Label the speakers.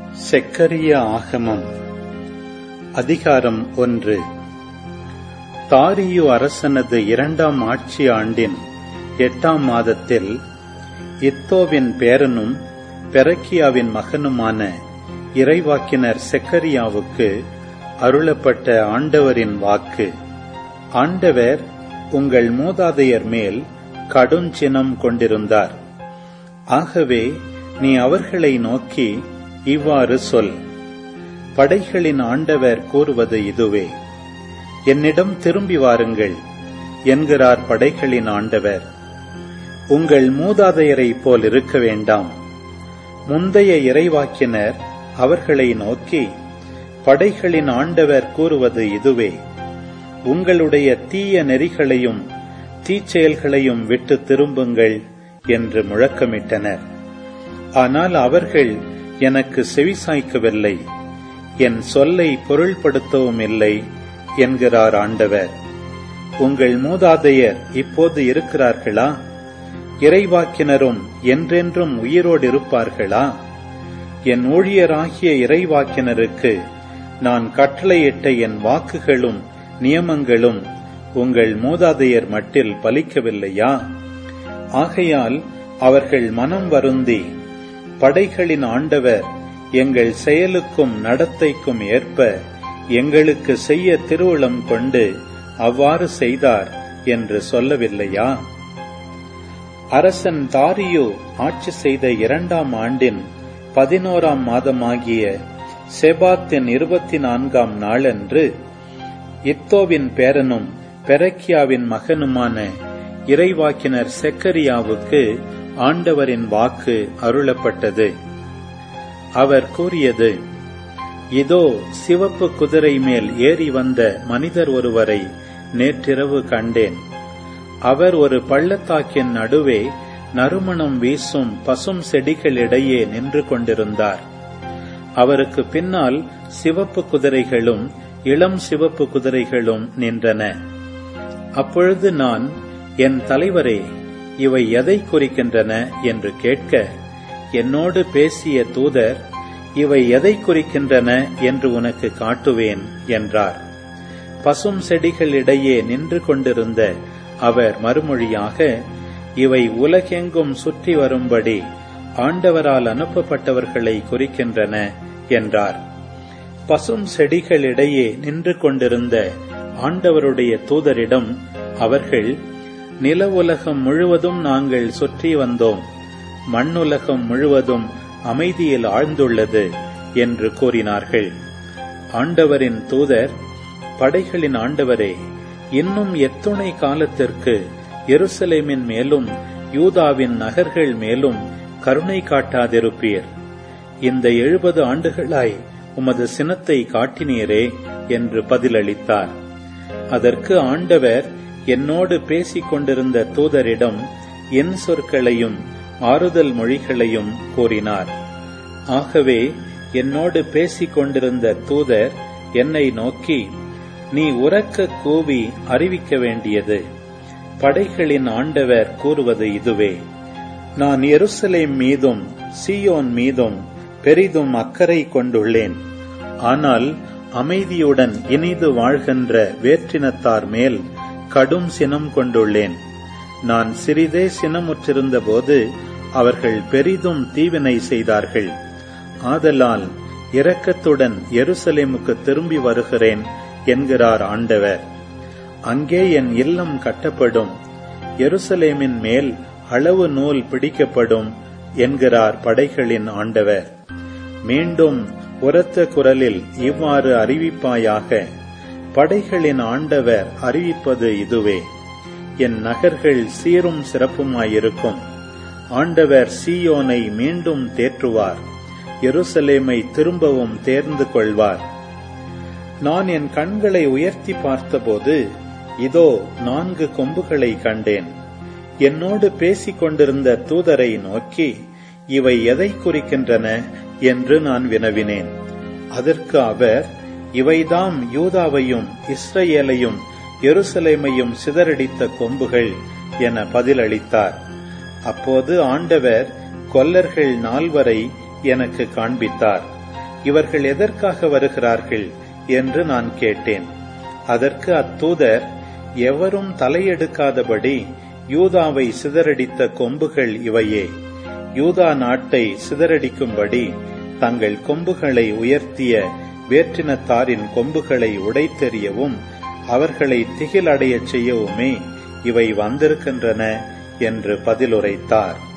Speaker 1: செக்கரிய ஆகமம் அதிகாரம் ஒன்று தாரியு அரசனது இரண்டாம் ஆட்சி ஆண்டின் எட்டாம் மாதத்தில் இத்தோவின் பேரனும் பெரக்கியாவின் மகனுமான இறைவாக்கினர் செக்கரியாவுக்கு அருளப்பட்ட ஆண்டவரின் வாக்கு ஆண்டவர் உங்கள் மூதாதையர் மேல் கடுஞ்சினம் கொண்டிருந்தார் ஆகவே நீ அவர்களை நோக்கி இவ்வாறு சொல் படைகளின் ஆண்டவர் கூறுவது இதுவே என்னிடம் திரும்பி வாருங்கள் என்கிறார் படைகளின் ஆண்டவர் உங்கள் மூதாதையரைப் போல் இருக்க வேண்டாம் முந்தைய இறைவாக்கினர் அவர்களை நோக்கி படைகளின் ஆண்டவர் கூறுவது இதுவே உங்களுடைய தீய நெறிகளையும் தீச்செயல்களையும் விட்டு திரும்புங்கள் என்று முழக்கமிட்டனர் ஆனால் அவர்கள் எனக்கு செவிசாய்க்கவில்லை என் சொல்லை பொருள்படுத்தவும் இல்லை என்கிறார் ஆண்டவர் உங்கள் மூதாதையர் இப்போது இருக்கிறார்களா இறைவாக்கினரும் என்றென்றும் உயிரோடு இருப்பார்களா என் ஊழியராகிய இறைவாக்கினருக்கு நான் கட்டளையிட்ட என் வாக்குகளும் நியமங்களும் உங்கள் மூதாதையர் மட்டில் பலிக்கவில்லையா ஆகையால் அவர்கள் மனம் வருந்தி படைகளின் ஆண்டவர் எங்கள் செயலுக்கும் நடத்தைக்கும் ஏற்ப எங்களுக்கு செய்ய திருவுளம் கொண்டு அவ்வாறு செய்தார் என்று சொல்லவில்லையா அரசன் தாரியு ஆட்சி செய்த இரண்டாம் ஆண்டின் பதினோராம் மாதமாகிய செபாத்தின் இருபத்தி நான்காம் நாளன்று இத்தோவின் பேரனும் பெரக்கியாவின் மகனுமான இறைவாக்கினர் செக்கரியாவுக்கு ஆண்டவரின் வாக்கு அருளப்பட்டது அவர் கூறியது இதோ சிவப்பு குதிரை மேல் ஏறி வந்த மனிதர் ஒருவரை நேற்றிரவு கண்டேன் அவர் ஒரு பள்ளத்தாக்கின் நடுவே நறுமணம் வீசும் பசும் செடிகளிடையே நின்று கொண்டிருந்தார் அவருக்கு பின்னால் சிவப்பு குதிரைகளும் இளம் சிவப்பு குதிரைகளும் நின்றன அப்பொழுது நான் என் தலைவரே இவை எதை குறிக்கின்றன என்று கேட்க என்னோடு பேசிய தூதர் இவை எதை குறிக்கின்றன என்று உனக்கு காட்டுவேன் என்றார் பசும் செடிகளிடையே நின்று கொண்டிருந்த அவர் மறுமொழியாக இவை உலகெங்கும் சுற்றி வரும்படி ஆண்டவரால் அனுப்பப்பட்டவர்களை குறிக்கின்றன என்றார் பசும் செடிகளிடையே நின்று கொண்டிருந்த ஆண்டவருடைய தூதரிடம் அவர்கள் நில உலகம் முழுவதும் நாங்கள் சுற்றி வந்தோம் மண்ணுலகம் முழுவதும் அமைதியில் ஆழ்ந்துள்ளது என்று கூறினார்கள் ஆண்டவரின் தூதர் படைகளின் ஆண்டவரே இன்னும் எத்துணை காலத்திற்கு எருசலேமின் மேலும் யூதாவின் நகர்கள் மேலும் கருணை காட்டாதிருப்பீர் இந்த எழுபது ஆண்டுகளாய் உமது சினத்தை காட்டினீரே என்று பதிலளித்தார் அதற்கு ஆண்டவர் என்னோடு பேசிக் கொண்டிருந்த தூதரிடம் என் சொற்களையும் ஆறுதல் மொழிகளையும் கூறினார் ஆகவே என்னோடு பேசிக் கொண்டிருந்த தூதர் என்னை நோக்கி நீ உறக்க கூவி அறிவிக்க வேண்டியது படைகளின் ஆண்டவர் கூறுவது இதுவே நான் எருசலேம் மீதும் சியோன் மீதும் பெரிதும் அக்கறை கொண்டுள்ளேன் ஆனால் அமைதியுடன் இனிது வாழ்கின்ற வேற்றினத்தார் மேல் கடும் சினம் கொண்டுள்ளேன் நான் சிறிதே சினமுற்றிருந்த போது அவர்கள் பெரிதும் தீவினை செய்தார்கள் ஆதலால் இரக்கத்துடன் எருசலேமுக்கு திரும்பி வருகிறேன் என்கிறார் ஆண்டவர் அங்கே என் இல்லம் கட்டப்படும் எருசலேமின் மேல் அளவு நூல் பிடிக்கப்படும் என்கிறார் படைகளின் ஆண்டவர் மீண்டும் உரத்த குரலில் இவ்வாறு அறிவிப்பாயாக படைகளின் ஆண்டவர் அறிவிப்பது இதுவே என் நகர்கள் சீரும் சிறப்புமாயிருக்கும் ஆண்டவர் சீயோனை மீண்டும் தேற்றுவார் எருசலேமை திரும்பவும் தேர்ந்து கொள்வார் நான் என் கண்களை உயர்த்தி பார்த்தபோது இதோ நான்கு கொம்புகளை கண்டேன் என்னோடு பேசிக் கொண்டிருந்த தூதரை நோக்கி இவை எதை குறிக்கின்றன என்று நான் வினவினேன் அதற்கு அவர் இவைதாம் யூதாவையும் இஸ்ரேலையும் எருசலேமையும் சிதறடித்த கொம்புகள் என பதிலளித்தார் அப்போது ஆண்டவர் கொல்லர்கள் நால்வரை எனக்கு காண்பித்தார் இவர்கள் எதற்காக வருகிறார்கள் என்று நான் கேட்டேன் அதற்கு அத்தூதர் எவரும் தலையெடுக்காதபடி யூதாவை சிதறடித்த கொம்புகள் இவையே யூதா நாட்டை சிதறடிக்கும்படி தங்கள் கொம்புகளை உயர்த்திய வேற்றினத்தாரின் கொம்புகளை உடைத்தெறியவும் அவர்களை திகிலடையச் செய்யவுமே இவை வந்திருக்கின்றன என்று பதிலுரைத்தார்